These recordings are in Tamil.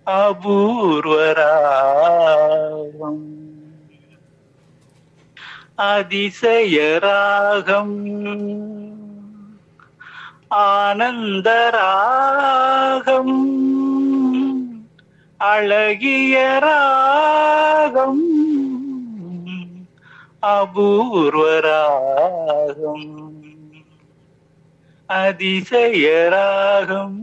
அபூர்வராகம் அதிசயராகம் ஆனந்தராகம் அழகிய ராகம் அபூர்வராகம் அதிசயராகம்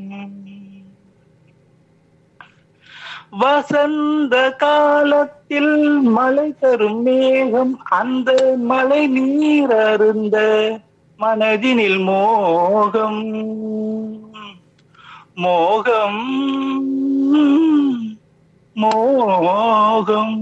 வசந்த காலத்தில் மழை தரும் மேகம் அந்த மழை நீர் அருந்த மனதினில் மோகம் மோகம் மோகம்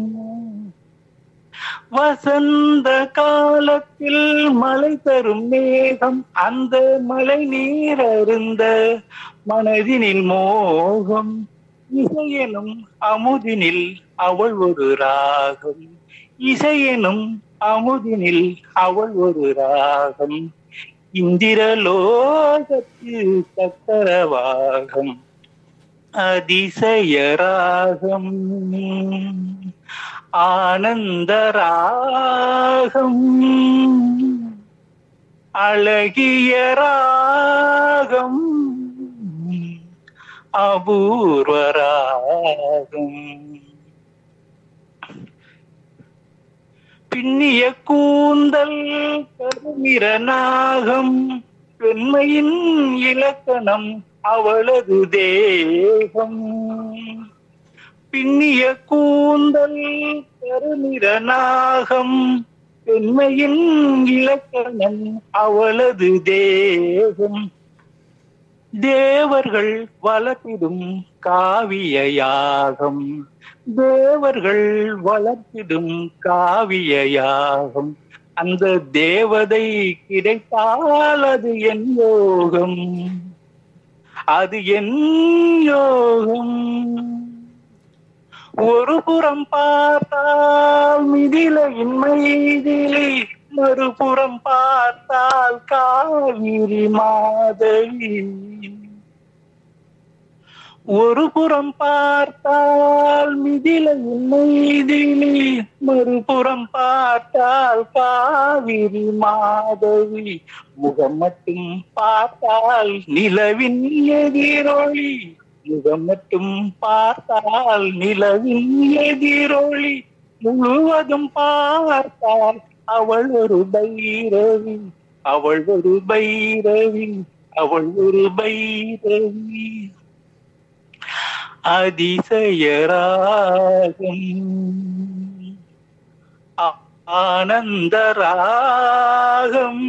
வசந்த காலத்தில் மழை தரும் மேகம் அந்த மழை நீர் அருந்த மனதினில் மோகம் இசையெனும் அமுதினில் அவள் ஒரு ராகம் இசையெனும் அமுதினில் அவள் ஒரு ராகம் இந்திரலோகத்து சக்கரவாகம் அதிசயராகம் ஆனந்தராகம் அழகிய ராகம் அபூர்வராகம் பின்னிய கூந்தல் கருமிர நாகம் பெண்மையின் இலக்கணம் அவளது தேகம் பின்னிய கூந்தல் கருநிற நாகம் பெண்மையின் இலக்கணம் அவளது தேகம் தேவர்கள் வளர்த்திடும் காவிய யாகம் தேவர்கள் வளர்த்திடும் காவிய யாகம் அந்த தேவதை கிடைத்தால் அது என் யோகம் அது என் யோகம் ஒரு புறம் பார்த்தால் மிதிலையின் மைதிலை மறுபுறம் பார்த்தால் காவிரி மாதவி ஒரு புறம் பார்த்தால் மிதிலையின் மைதிலி மறுபுறம் பார்த்தால் காவிரி மாதவி முகம் மட்டும் பார்த்தால் நிலவின் எதிரொளி முகம் மட்டும் பார்த்தால் நிலவின் எதிரொளி முழுவதும் பார்த்தால் அவள் ஒரு பைரவி அவள் ஒரு பைரவி அவள் ஒரு பைரவி அதிசயராகம் ஆனந்தராகம்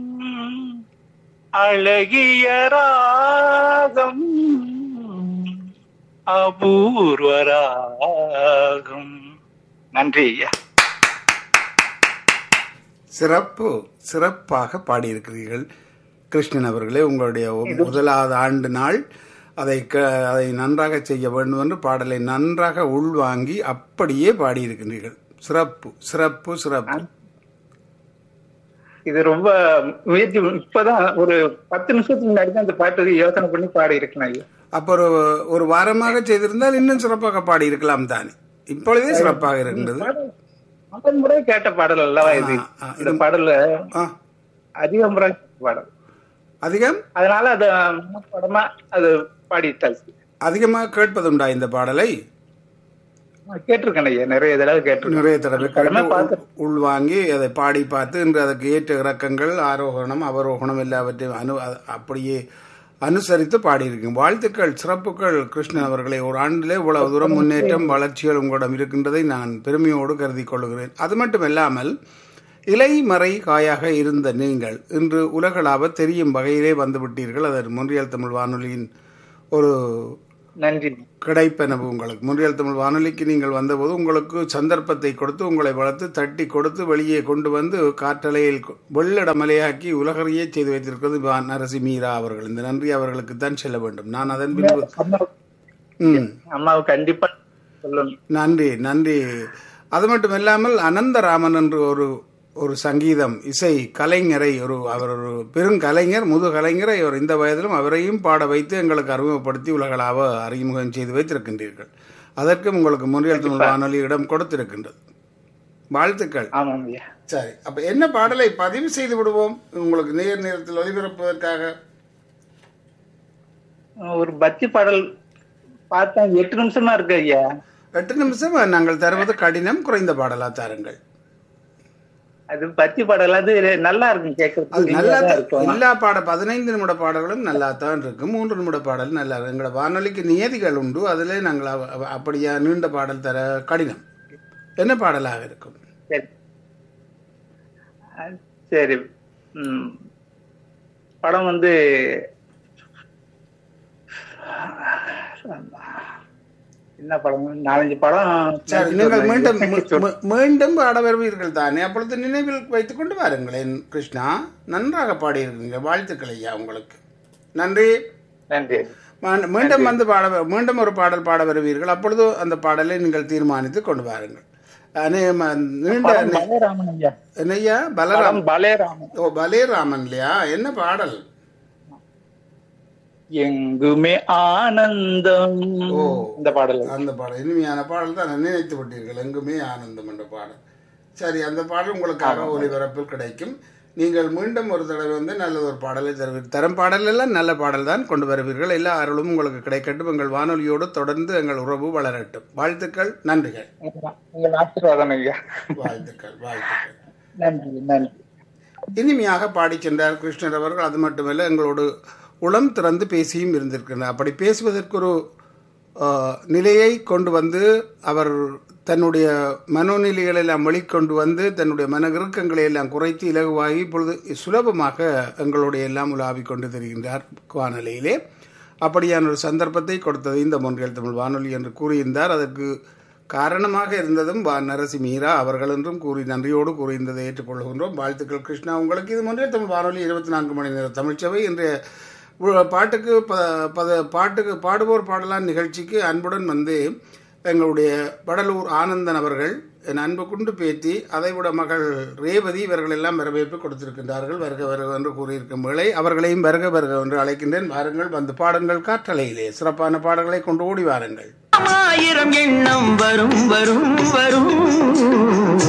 அழகிய ராகம் அபூர்வராகம் நன்றி ஐயா சிறப்பு சிறப்பாக பாடியிருக்கிறீர்கள் கிருஷ்ணன் அவர்களே உங்களுடைய முதலாவது ஆண்டு நாள் அதை க- அதை நன்றாக செய்ய வேண்டும் என்று பாடலை நன்றாக உள்வாங்கி அப்படியே பாடியிருக்கிறீர்கள் சிறப்பு சிறப்பு சிறப்பு இது ரொம்ப முயற்சி இப்பதான் ஒரு பத்து நிமிஷத்துக்கு முன்னாடி தான் அந்த பாட்டுக்கு யோசனை பண்ணி பாடி இருக்கேன் ஐயா அப்போ ஒரு ஒரு வாரமாக செய்திருந்தால் இன்னும் சிறப்பாக பாடியிருக்கலாம் தானே இப்பொழுதே சிறப்பாக இருக்கின்றது முதல் முறை கேட்ட பாடல் அல்லவா இது ஆ, ஆ, இந்த பாடல்ல ஆ அதிக முறை கேட்ட பாடல் அதிகம் அதனால அது படமா அது பாடிட்டாச்சு அதிகமாக கேட்பதுண்டா இந்த பாடலை கேட்டிருக்கேன் ஐயா நிறைய தடவை கேட்டிருக்கேன் நிறைய தடவை படமே கேட்டு பார்த்து உள்- உள்வாங்கி அதை பாடி பார்த்து இன்று அதற்கு ஏற்ற இறக்கங்கள் ஆரோகணம் அவரோகணம் எல்லாவற்றையும் அனு அ- அப்படியே அனுசரித்து பாடியிருக்கீங்க வாழ்த்துக்கள் சிறப்புகள் கிருஷ்ணன் அவர்களை ஒரு ஆண்டிலே இவ்வளவு தூரம் முன்னேற்றம் வளர்ச்சிகள் உங்களிடம் இருக்கின்றதை நான் பெருமையோடு கருதி கொள்கிறேன் அது மட்டும் இல்லாமல் இலை மறை காயாக இருந்த நீங்கள் இன்று உலகளாவ தெரியும் வகையிலே வந்துவிட்டீர்கள் அதன் முன்றியல் தமிழ் வானொலியின் ஒரு நன்றி கிடைப்பெனவு உங்களுக்கு முன்றியல் தமிழ் வானொலிக்கு நீங்கள் வந்தபோது உங்களுக்கு சந்தர்ப்பத்தை கொடுத்து உங்களை வளர்த்து தட்டி கொடுத்து வெளியே கொண்டு வந்து காற்றலையில் கொ- வெள்ளடமலையாக்கி உலகறியே செய்து வைத்திருக்கிறது வா- நரசி மீரா அவர்கள் இந்த நன்றி அவர்களுக்கு தான் செல்ல வேண்டும் நான் அதன் பின்பு அம்மா ம் அம்மாவை கண்டிப்பா சொல்லணும் நன்றி நன்றி அது மட்டும் இல்லாமல் அனந்தராமன் என்று ஒரு ஒரு சங்கீதம் இசை கலைஞரை ஒரு அவர் ஒரு பெருங்கலைஞர் முது கலைஞரை அவர் இந்த வயதிலும் அவரையும் பாட வைத்து எங்களுக்கு அறிமுகப்படுத்தி உலகளாவ அறிமுகம் செய்து வைத்திருக்கின்றீர்கள் அதற்கும் உங்களுக்கு முன்றியல் தமிழ் வானொலி இடம் கொடுத்திருக்கின்றது வாழ்த்துக்கள் ஆமாம் ஐயா சரி அப்ப என்ன பாடலை பதிவு செய்து விடுவோம் உங்களுக்கு நேர் நேரத்தில் ஒளிபரப்புவதற்காக ஒரு பக்தி பாடல் பார்த்தா எட்டு நிமிஷமா இருக்கு ஐயா எட்டு நிமிஷம் நாங்கள் தருவது கடினம் குறைந்த பாடலா தாருங்கள் அது பக்தி பாடல் அது நல்லா இருக்கும் அது கேட்கறதுக்கு நல்லா இனிமையா தான் இருக்கும் எல்லா பாட பதினைந்து நிமிட பாடல்களும் நல்லா தான் இருக்கு மூன்று நிமிட பாடல் நல்லா இருக்கு எங்களோட வானொலிக்கு நியதிகள் உண்டு அதிலே நாங்கள் அவ- அவ- அப்படியா நீண்ட பாடல் தர கடினம் என்ன பாடலாக இருக்கும் சரி அஹ் சரி ம். படம் வந்து என்ன படம் நாலஞ்சு படம் சரி நீங்கள் மீண்டும் மீ- மீ- மீண்டும் பாட வருவீர்கள் தானே அப்பொழுது நினைவில் வைத்துக் கொண்டு வாருங்களேன் கிருஷ்ணா நன்றாக பாடியிருக்கீங்க வாழ்த்துக்கள் ஐயா உங்களுக்கு நன்றி நன்றி மீ- மீண்டும் வந்து பாட வ- மீண்டும் ஒரு பாடல் பாட வருவீர்கள் அப்பொழுது அந்த பாடலை நீங்கள் தீர்மானித்து கொண்டு வாருங்கள் அநே- ம- நீண்ட படம் பலேராமன் ஐயா என்னய்யா பலராம் படம் பலேராமன் ஓ பலேராமன் இல்லையா என்ன பாடல் எங்குமே ஆனந்தம் ஓ. இந்த பாடல் அந்த பாடல் இனிமையான பாடல் தான் நினைத்து விட்டீர்கள் எங்குமே ஆனந்தம் என்ற பாடல் சரி அந்த பாடல் உங்களுக்காக ஒளிபரப்பில் கிடைக்கும் நீங்கள் மீண்டும் ஒரு தடவை வந்து நல்ல ஒரு பாடலை தருவீர்கள் தரம் பாடல் எல்லாம் நல்ல பாடல் தான் கொண்டு வருவீர்கள் எல்லா அருளும் உங்களுக்கு கிடைக்கட்டும் எங்கள் வானொலியோடு தொடர்ந்து எங்கள் உறவு வளரட்டும் வாழ்த்துக்கள் நன்றிகள் உங்கள் ஆசீர்வாதம் ஐயா வாழ்த்துக்கள் வாழ்த்துக்கள் நன்றி நன்றி இனிமையாக பாடிச் சென்றார் கிருஷ்ணர் அவர்கள் அது மட்டுமல்ல எங்களோடு உளம் திறந்து பேசியும் இருந்திருக்கிறார் அப்படி பேசுவதற்கு ஒரு ஆஹ், நிலையை கொண்டு வந்து அவர் தன்னுடைய மனோநிலைகளை எல்லாம் வெளிக்கொண்டு வந்து தன்னுடைய மன இறுக்கங்களை எல்லாம் குறைத்து இலகுவாகி இப்பொழுது சுலபமாக எங்களுடைய எல்லாம் உலாவிக் கொண்டு தெரிகின்றார் வானொலியிலே அப்படியான ஒரு சந்தர்ப்பத்தை கொடுத்தது இந்த மொன்றியல் தமிழ் வானொலி என்று கூறியிருந்தார் அதற்கு காரணமாக இருந்ததும் வா நரசி மீரா அவர்கள் என்றும் கூறி நன்றியோடு கூறியிருந்ததை ஏற்றுக்கொள்கின்றோம் வாழ்த்துக்கள் கிருஷ்ணா உங்களுக்கு இது முன்னே தமிழ் வானொலி இருபத்தி நான்கு மணி நேர தமிழ்ச்சபை இன்றைய உ- பாட்டுக்கு ப பத பாட்டுக்கு பாடுவோர் பாடலான் நிகழ்ச்சிக்கு அன்புடன் வந்து எங்களுடைய வடலூர் ஆனந்தன் அவர்கள் என் அன்பு குண்டு பேத்தி அதைவிட மகள் ரேவதி இவர்கள் எல்லாம் வரவேற்பு கொடுத்திருக்கின்றார்கள் வருக வருக என்று கூறியிருக்கும் வேளை அவர்களையும் வருக வருக என்று அழைக்கின்றேன் வாருங்கள் வந்து பாடுங்கள் காற்றலையிலே சிறப்பான பாடல்களை கொண்டு ஓடி வாருங்கள் ஆயிரம் எண்ணம் வரும் வரும் வரும்